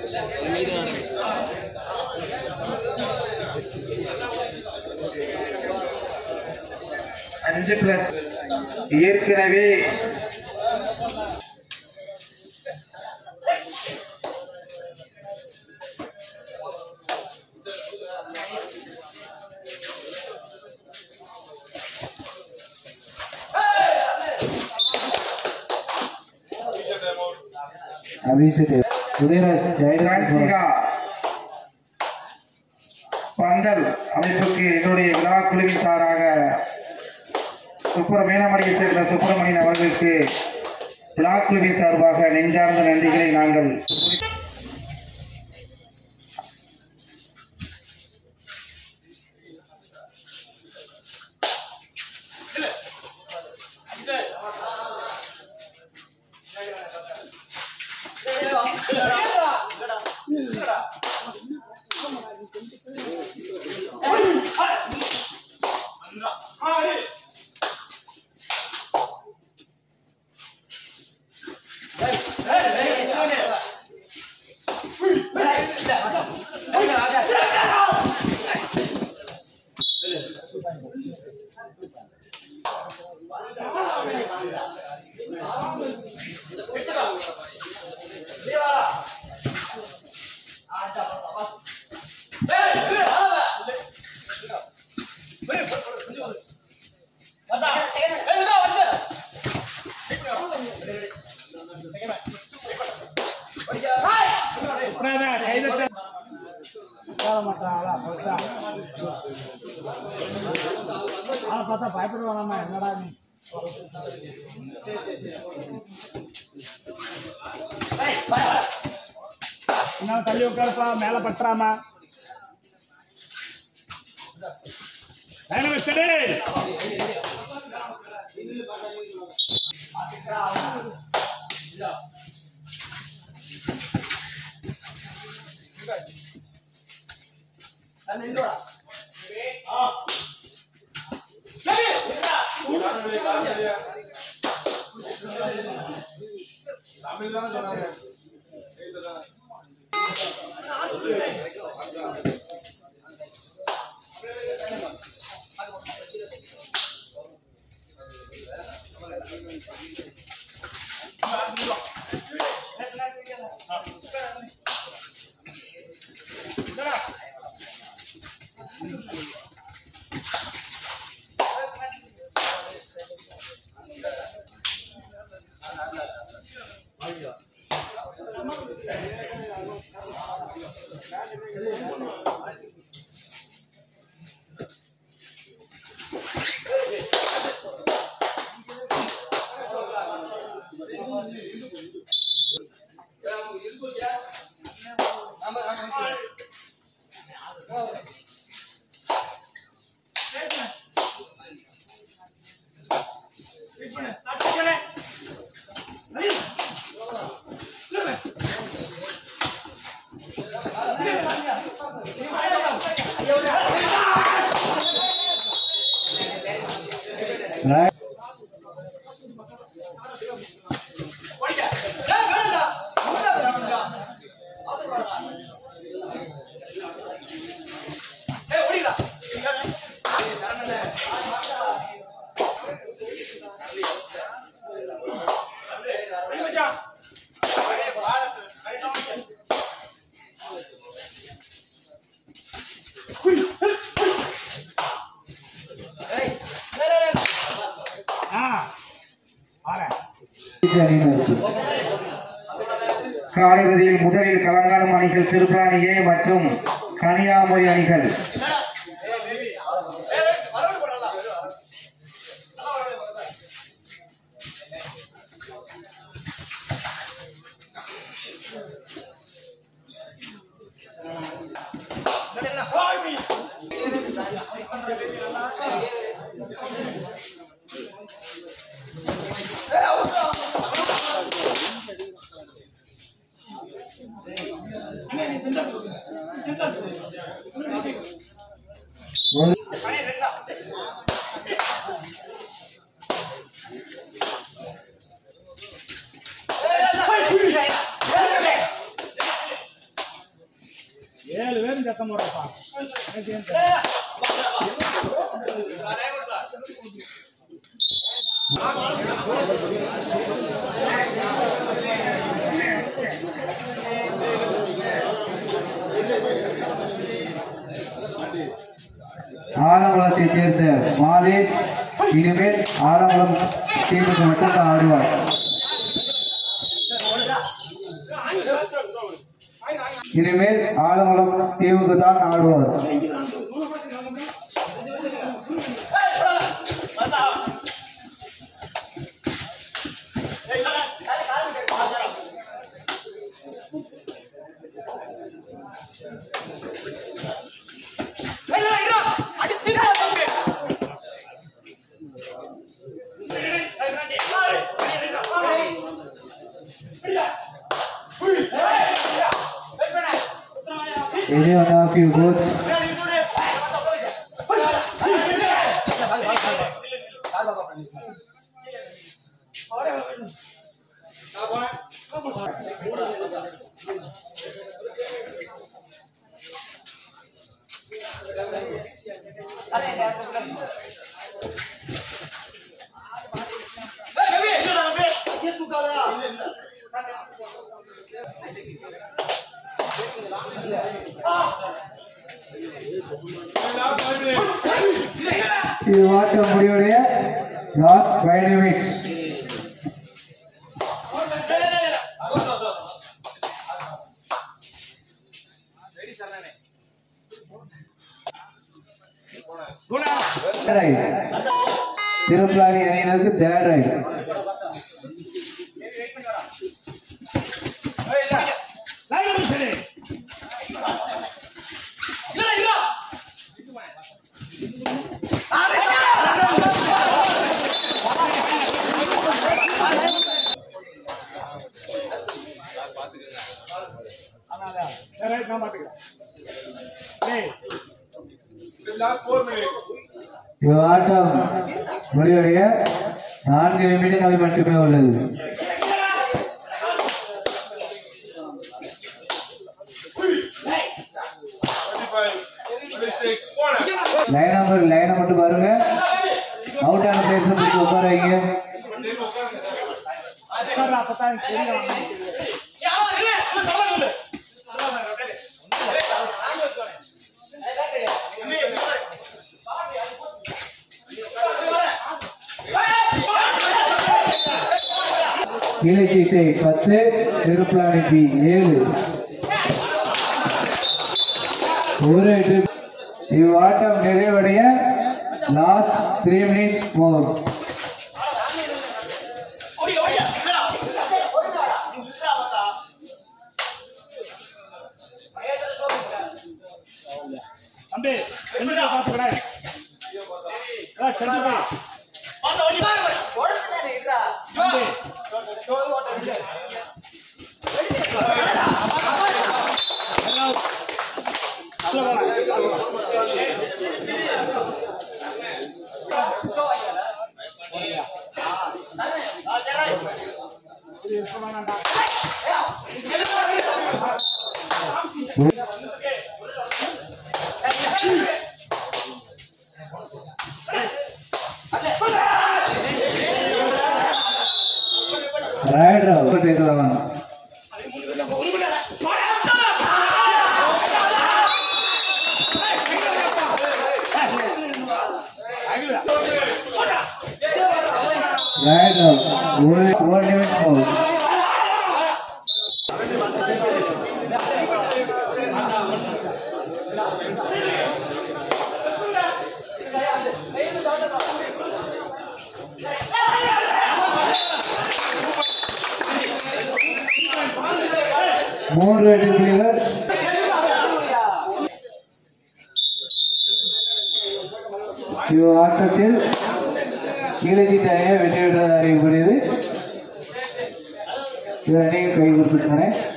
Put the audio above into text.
அஞ்சு பிளஸ் ஏற்கனவே அபிஷேக் உதயராஜ் ஜெயராஜ் பிரான்சிகா பந்தல் அமைப்புக்கு என்னுடைய விழா குழுவின் சாராக சுப்பிர மேலமணியை சேர்ந்த சுப்பிரமணியன் அவர்களுக்கு விழா குழுவின் சார்பாக நெஞ்சார்ந்த நன்றிகளை நாங்கள் பார்த்தா பயப்படுவானாமா என்னடா நீ என்ன தள்ளி உட்காருப்பா மேல பற்றாமா வச்சடே ஆ ஆறேன் அணியினருக்கு காலிறுதியில் முதலில் கலங்காடும் அணிகள் திருப்பிராணி ஏ மற்றும் கனியாமொழி அணிகள் ஏழு பேரும் சத்தம் போடுறப்பா ஆலங்குளத்தைச் சேர்ந்த மாதேஷ் இனிமேல் ஆலங்குளம் டீமுக்கு மட்டும்தான் ஆடுவார் இனிமேல் ஆலங்குளம் டீமுக்கு தான் ஆடுவார் Any one of you both இது வாட்ட முடிவுடைய லாஸ்ட் ஃபைவ் நிமிட்ஸ் ரைட் திருப்பிளாடி அணியினருக்கு தேர்ட் ரைட் லைன் சரி சரி, ரைட், நான் பாத்துக்கிறேன் டேய், இவ்வாட்டம் முடிவுடைய நான்கு நிமிடங்கள் மட்டுமே உள்ளது லைன் நம்பர் லைனை மட்டும் பாருங்க அவுட் ஆன பிளேயர்ஸ் பிடிச்சி உட்கார வைங்க உட்கார்றா, அப்பதான் எனக்கு தெரியும். கீழச்சீட்டை பத்து திருப்பிளானி பி ஏழு ஒரு எட்டு இவ்வாட்டம் நிறைவடைய லாஸ்ட் த்ரீ மினிட்ஸ் மோர் தம்பி எந்திரிக்க பாத்துக்கிறேன் சென்று போய் தம்பி உள்ள போடா. இது இருக்க வேணாம்டா. ரைட் அவுட் இருக்கலாம் அகிலா. ரைட் அவுட் ஒரு ஒரு நிமிஷம் மோர் மூன்று வெற்றி புள்ளிகள் இவ் ஆட்டத்தில் கீழச்சீட்டு அணியை வெற்றி பெற்றதாக அறியப்படுகிறது இவர் அணியை கை கொடுத்துருக்காங்க